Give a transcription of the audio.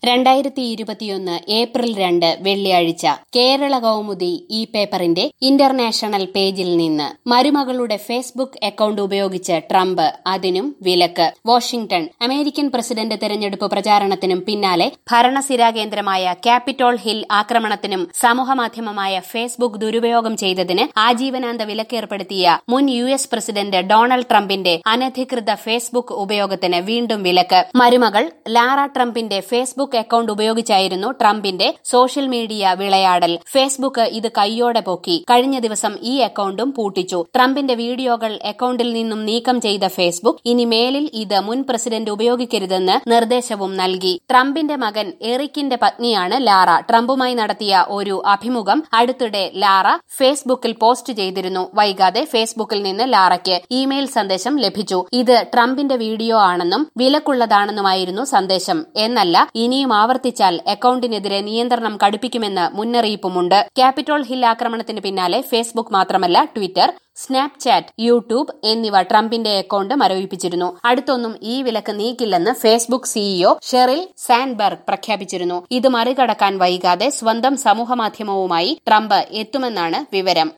രണ്ടായിരത്തി ഇരുപത്തിയൊന്ന് ഏപ്രിൽ രണ്ട് വെള്ളിയാഴ്ച കേരള കൗമുദി ഈ പേപ്പറിന്റെ ഇന്റർനാഷണൽ പേജിൽ നിന്ന് മരുമകളുടെ ഫേസ്ബുക്ക് അക്കൌണ്ട് ഉപയോഗിച്ച് ട്രംപ് അതിനും വിലക്ക് വാഷിംഗ്ടൺ അമേരിക്കൻ പ്രസിഡന്റ് തെരഞ്ഞെടുപ്പ് പ്രചാരണത്തിനും പിന്നാലെ ഭരണസിരാ കേന്ദ്രമായ ക്യാപിറ്റോൾ ഹിൽ ആക്രമണത്തിനും സമൂഹമാധ്യമമായ ഫേസ്ബുക്ക് ദുരുപയോഗം ചെയ്തതിന് ആജീവനാന്ത വിലക്കേർപ്പെടുത്തിയ മുൻ യു എസ് പ്രസിഡന്റ് ഡൊണാൾഡ് ട്രംപിന്റെ അനധികൃത ഫേസ്ബുക്ക് ഉപയോഗത്തിന് വീണ്ടും വിലക്ക് മരുമകൾ ലാറ ട്രംപിന്റെ ഫേസ്ബുക്ക് അക്കൌണ്ട് ഉപയോഗിച്ചായിരുന്നു ട്രംപിന്റെ സോഷ്യൽ മീഡിയ വിളയാടൽ ഫേസ്ബുക്ക് ഇത് കൈയോടെ പൊക്കി കഴിഞ്ഞ ദിവസം ഈ അക്കൌണ്ടും പൂട്ടിച്ചു ട്രംപിന്റെ വീഡിയോകൾ അക്കൌണ്ടിൽ നിന്നും നീക്കം ചെയ്ത ഫേസ്ബുക്ക് ഇനി മേലിൽ ഇത് മുൻ പ്രസിഡന്റ് ഉപയോഗിക്കരുതെന്ന് നിർദ്ദേശവും നൽകി ട്രംപിന്റെ മകൻ എറിക്കിന്റെ പത്നിയാണ് ലാറ ട്രംപുമായി നടത്തിയ ഒരു അഭിമുഖം അടുത്തിടെ ലാറ ഫേസ്ബുക്കിൽ പോസ്റ്റ് ചെയ്തിരുന്നു വൈകാതെ ഫേസ്ബുക്കിൽ നിന്ന് ലാറയ്ക്ക് ഇമെയിൽ സന്ദേശം ലഭിച്ചു ഇത് ട്രംപിന്റെ വീഡിയോ ആണെന്നും വിലക്കുള്ളതാണെന്നുമായിരുന്നു സന്ദേശം എന്നല്ല ഇനിയും ആവർത്തിച്ചാൽ അക്കൌണ്ടിനെതിരെ നിയന്ത്രണം കടുപ്പിക്കുമെന്ന് മുന്നറിയിപ്പുമുണ്ട് ക്യാപിറ്റോൾ ഹിൽ ആക്രമണത്തിന് പിന്നാലെ ഫേസ്ബുക്ക് മാത്രമല്ല ട്വിറ്റർ സ്നാപ്ചാറ്റ് യൂട്യൂബ് എന്നിവ ട്രംപിന്റെ അക്കൌണ്ട് മരവിപ്പിച്ചിരുന്നു അടുത്തൊന്നും ഈ വിലക്ക് നീക്കില്ലെന്ന് ഫേസ്ബുക്ക് സിഇഒ ഷെറിൽ സാൻബർഗ് പ്രഖ്യാപിച്ചിരുന്നു ഇത് മറികടക്കാൻ വൈകാതെ സ്വന്തം സമൂഹമാധ്യമവുമായി ട്രംപ് എത്തുമെന്നാണ് വിവരം